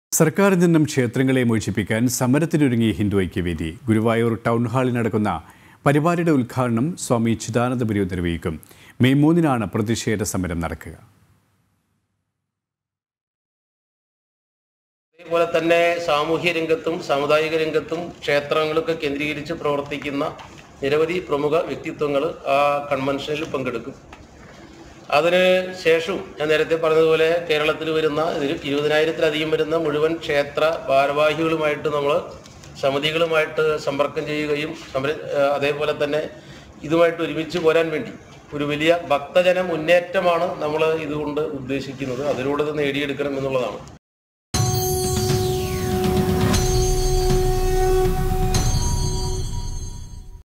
സർക്കാരിൽ നിന്നും ക്ഷേത്രങ്ങളെ മോചിപ്പിക്കാൻ സമരത്തിനൊരുങ്ങി ഹിന്ദു ഐക്യവേദി ഗുരുവായൂർ ടൗൺ ഹാളിൽ നടക്കുന്ന പരിപാടിയുടെ ഉദ്ഘാടനം സ്വാമി ചിദാനന്ദപുരി നിർവഹിക്കും മെയ് മൂന്നിനാണ് പ്രതിഷേധ സമരം നടക്കുക അതേപോലെ തന്നെ സാമൂഹ്യ രംഗത്തും സാമുദായിക രംഗത്തും ക്ഷേത്രങ്ങളൊക്കെ കേന്ദ്രീകരിച്ച് പ്രവർത്തിക്കുന്ന നിരവധി പ്രമുഖ വ്യക്തിത്വങ്ങൾ ആ കൺവെൻഷനിൽ പങ്കെടുക്കും അതിന് ശേഷവും ഞാൻ നേരത്തെ പറഞ്ഞതുപോലെ കേരളത്തിൽ വരുന്ന ഇതിൽ ഇരുപതിനായിരത്തിലധികം വരുന്ന മുഴുവൻ ക്ഷേത്ര ഭാരവാഹികളുമായിട്ട് നമ്മൾ സമിതികളുമായിട്ട് സമ്പർക്കം ചെയ്യുകയും സമര ഏഹ് അതേപോലെ തന്നെ ഇതുമായിട്ട് ഒരുമിച്ച് പോരാൻ വേണ്ടി ഒരു വലിയ ഭക്തജന മുന്നേറ്റമാണ് നമ്മൾ ഇതുകൊണ്ട് ഉദ്ദേശിക്കുന്നത് അതിലൂടെ ഇത് നേടിയെടുക്കണം എന്നുള്ളതാണ്